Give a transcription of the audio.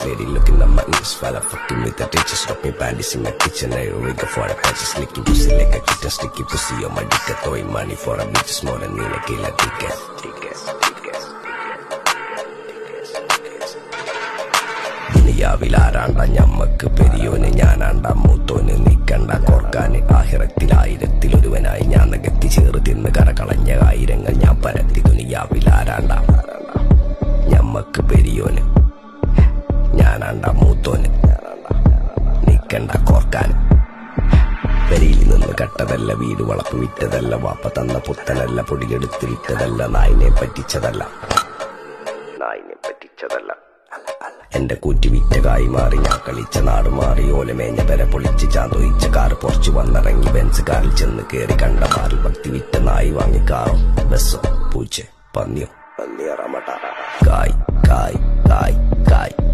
steady looking at my ears while I'm fucking with the bitches. Drop me panties in my kitchen, I rig for the patches. Licking pussy like a kitten, sticky pussy on my dick. Throwing money for a bitch, more than me, like a ticket. ദുനിയാവിലാരാണ്ട ഞമ്മക്ക് പെരിയോന് ഞാനാണ്ട മൂത്തോന് നീക്കണ്ട കോർക്കാന് ആഹിറത്തിലായിരത്തിലൊരുവനായി ഞാൻ നികത്തി ചേറ് തിന്ന് കരകളഞ്ഞ ആയിരങ്ങൾ ഞാൻ പരത്തി ദുനിയാവിലാരാണ്ട ഞമ്മക്ക് പെരിയോന് ഞാനാണ്ട മൂത്തോന് നീക്കണ്ട കോർക്കാന് പെരിയിൽ നിന്ന് കട്ടതല്ല വീട് വളപ്പ് വിറ്റതല്ല വാപ്പ തന്ന പുത്തനല്ല പൊടിയെടുത്ത് വിറ്റതല്ല നായിനെ പറ്റിച്ചതല്ല നായിനെ പറ്റിച്ചതല്ല എന്റെ കൂറ്റി വിറ്റ കായി മാറി ഞാൻ കളിച്ച നാട് മാറി ഓലമേഞ്ഞ പെര പൊളിച്ച് ചാതൊയിച്ച കാർ പൊറച്ചു വന്നിറങ്ങി ബെൻസ് കാറിൽ ചെന്ന് കേറി കണ്ട മാറിൽ ഭക്തി വിറ്റ നായി വാങ്ങി കാറോ ബസ്സോ പൂച്ച പന്നിയോ പന്നിയറമട്ട കായ് കായ് കായ് കായ്